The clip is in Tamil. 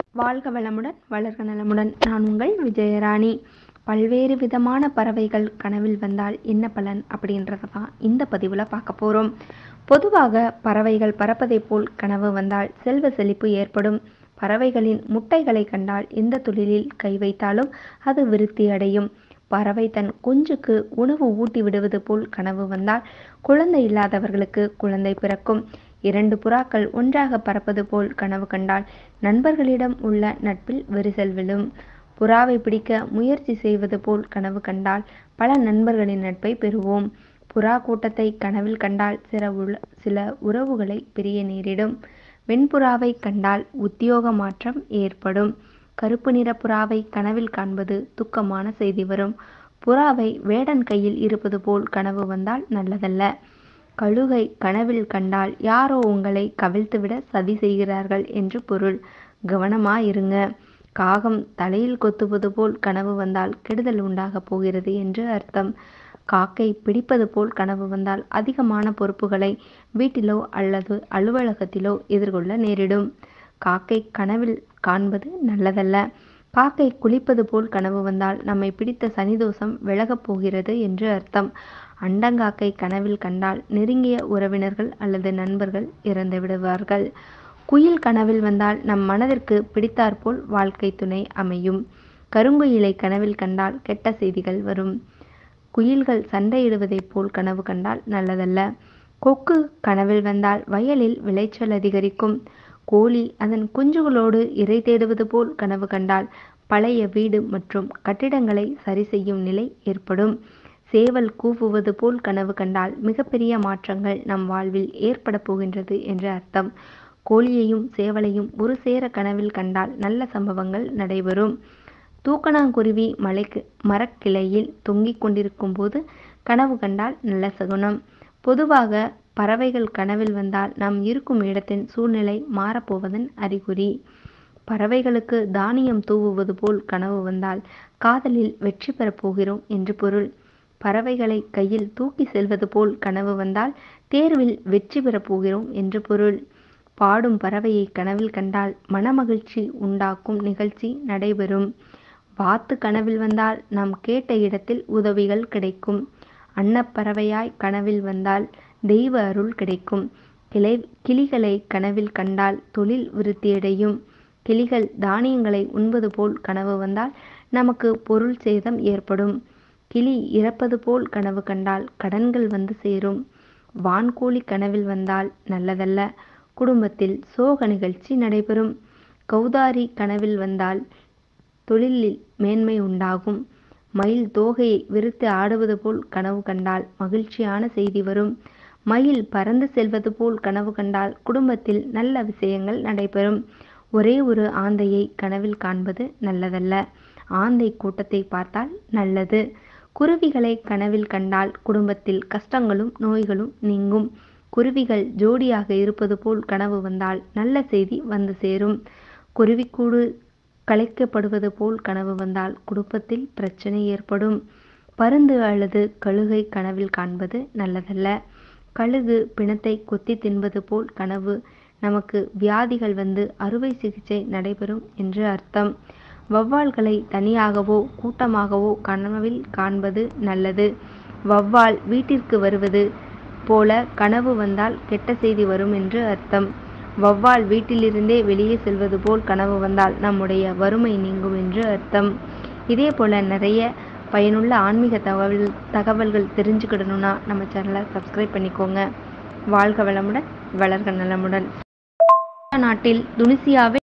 வாழ்க வளமுடன் வளர்க நலமுடன் நான் உங்கள் விஜயராணி பல்வேறு விதமான பறவைகள் கனவில் வந்தால் என்ன பலன் அப்படின்றத தான் இந்த பதிவில் பார்க்க போகிறோம் பொதுவாக பறவைகள் பறப்பதைப் போல் கனவு வந்தால் செல்வ செழிப்பு ஏற்படும் பறவைகளின் முட்டைகளை கண்டால் எந்த தொழிலில் கை வைத்தாலும் அது விருத்தி அடையும் பறவை தன் குஞ்சுக்கு உணவு ஊட்டி விடுவது போல் கனவு வந்தால் குழந்தை இல்லாதவர்களுக்கு குழந்தை பிறக்கும் இரண்டு புறாக்கள் ஒன்றாக பறப்பது போல் கனவு கண்டால் நண்பர்களிடம் உள்ள நட்பில் விரிசல் விழும் புறாவை பிடிக்க முயற்சி செய்வது போல் கனவு கண்டால் பல நண்பர்களின் நட்பை பெறுவோம் புறா கூட்டத்தை கனவில் கண்டால் சில உல சில உறவுகளை பிரிய நேரிடும் வெண்புறாவை கண்டால் உத்தியோக மாற்றம் ஏற்படும் கருப்பு நிற புறாவை கனவில் காண்பது துக்கமான செய்தி வரும் புறாவை வேடன் கையில் இருப்பது போல் கனவு வந்தால் நல்லதல்ல கழுகை கனவில் கண்டால் யாரோ உங்களை கவிழ்த்துவிட சதி செய்கிறார்கள் என்று பொருள் கவனமாயிருங்க காகம் தலையில் கொத்துவது போல் கனவு வந்தால் கெடுதல் உண்டாகப் போகிறது என்று அர்த்தம் காக்கை பிடிப்பது போல் கனவு வந்தால் அதிகமான பொறுப்புகளை வீட்டிலோ அல்லது அலுவலகத்திலோ எதிர்கொள்ள நேரிடும் காக்கை கனவில் காண்பது நல்லதல்ல காக்கை குளிப்பது போல் கனவு வந்தால் நம்மை பிடித்த சனிதோஷம் விலகப் போகிறது என்று அர்த்தம் அண்டங்காக்கை கனவில் கண்டால் நெருங்கிய உறவினர்கள் அல்லது நண்பர்கள் இறந்து விடுவார்கள் குயில் கனவில் வந்தால் நம் மனதிற்கு பிடித்தாற்போல் வாழ்க்கை துணை அமையும் கருங்குயிலை கனவில் கண்டால் கெட்ட செய்திகள் வரும் குயில்கள் சண்டையிடுவதைப் போல் கனவு கண்டால் நல்லதல்ல கொக்கு கனவில் வந்தால் வயலில் விளைச்சல் அதிகரிக்கும் கோழி அதன் குஞ்சுகளோடு இறை தேடுவது போல் கனவு கண்டால் பழைய வீடு மற்றும் கட்டிடங்களை சரி செய்யும் நிலை ஏற்படும் சேவல் கூவுவது போல் கனவு கண்டால் மிகப்பெரிய மாற்றங்கள் நம் வாழ்வில் ஏற்பட போகின்றது என்று அர்த்தம் கோழியையும் சேவலையும் ஒரு சேர கனவில் கண்டால் நல்ல சம்பவங்கள் நடைபெறும் தூக்கணாங்குருவி மலைக்கு மரக்கிளையில் தொங்கிக் கொண்டிருக்கும் போது கனவு கண்டால் நல்ல சகுனம் பொதுவாக பறவைகள் கனவில் வந்தால் நாம் இருக்கும் இடத்தின் சூழ்நிலை மாறப்போவதன் அறிகுறி பறவைகளுக்கு தானியம் தூவுவது போல் கனவு வந்தால் காதலில் வெற்றி பெறப் போகிறோம் என்று பொருள் பறவைகளை கையில் தூக்கி செல்வது போல் கனவு வந்தால் தேர்வில் வெற்றி பெறப் போகிறோம் என்று பொருள் பாடும் பறவையை கனவில் கண்டால் மனமகிழ்ச்சி உண்டாக்கும் நிகழ்ச்சி நடைபெறும் வாத்து கனவில் வந்தால் நாம் கேட்ட இடத்தில் உதவிகள் கிடைக்கும் அன்னப்பறவையாய் கனவில் வந்தால் தெய்வ அருள் கிடைக்கும் கிளை கிளிகளை கனவில் கண்டால் தொழில் விருத்தியடையும் கிளிகள் தானியங்களை உண்பது போல் கனவு வந்தால் நமக்கு பொருள் சேதம் ஏற்படும் கிளி இறப்பது போல் கனவு கண்டால் கடன்கள் வந்து சேரும் வான்கோழி கனவில் வந்தால் நல்லதல்ல குடும்பத்தில் சோக நிகழ்ச்சி நடைபெறும் கௌதாரி கனவில் வந்தால் தொழிலில் மேன்மை உண்டாகும் மயில் தோகையை விரித்து ஆடுவது போல் கனவு கண்டால் மகிழ்ச்சியான செய்தி வரும் மயில் பறந்து செல்வது போல் கனவு கண்டால் குடும்பத்தில் நல்ல விஷயங்கள் நடைபெறும் ஒரே ஒரு ஆந்தையை கனவில் காண்பது நல்லதல்ல ஆந்தை கூட்டத்தை பார்த்தால் நல்லது குருவிகளை கனவில் கண்டால் குடும்பத்தில் கஷ்டங்களும் நோய்களும் நீங்கும் குருவிகள் ஜோடியாக இருப்பது போல் கனவு வந்தால் நல்ல செய்தி வந்து சேரும் குருவிக்கூடு கலைக்கப்படுவது போல் கனவு வந்தால் குடும்பத்தில் பிரச்சனை ஏற்படும் பருந்து அல்லது கழுகை கனவில் காண்பது நல்லதல்ல கழுகு பிணத்தை கொத்தி தின்பது போல் கனவு நமக்கு வியாதிகள் வந்து அறுவை சிகிச்சை நடைபெறும் என்று அர்த்தம் வௌவால்களை தனியாகவோ கூட்டமாகவோ கனவில் காண்பது நல்லது வௌவால் வீட்டிற்கு வருவது போல கனவு வந்தால் கெட்ட செய்தி வரும் என்று அர்த்தம் வௌவால் வீட்டிலிருந்தே வெளியே செல்வது போல் கனவு வந்தால் நம்முடைய வறுமை நீங்கும் என்று அர்த்தம் இதே போல் நிறைய பயனுள்ள ஆன்மீக தகவல் தகவல்கள் தெரிஞ்சுக்கிடணும்னா நம்ம சேனலை சப்ஸ்கிரைப் பண்ணிக்கோங்க வாழ்க வளமுடன் வளர்க நலமுடன் நாட்டில் துனிசியாவில்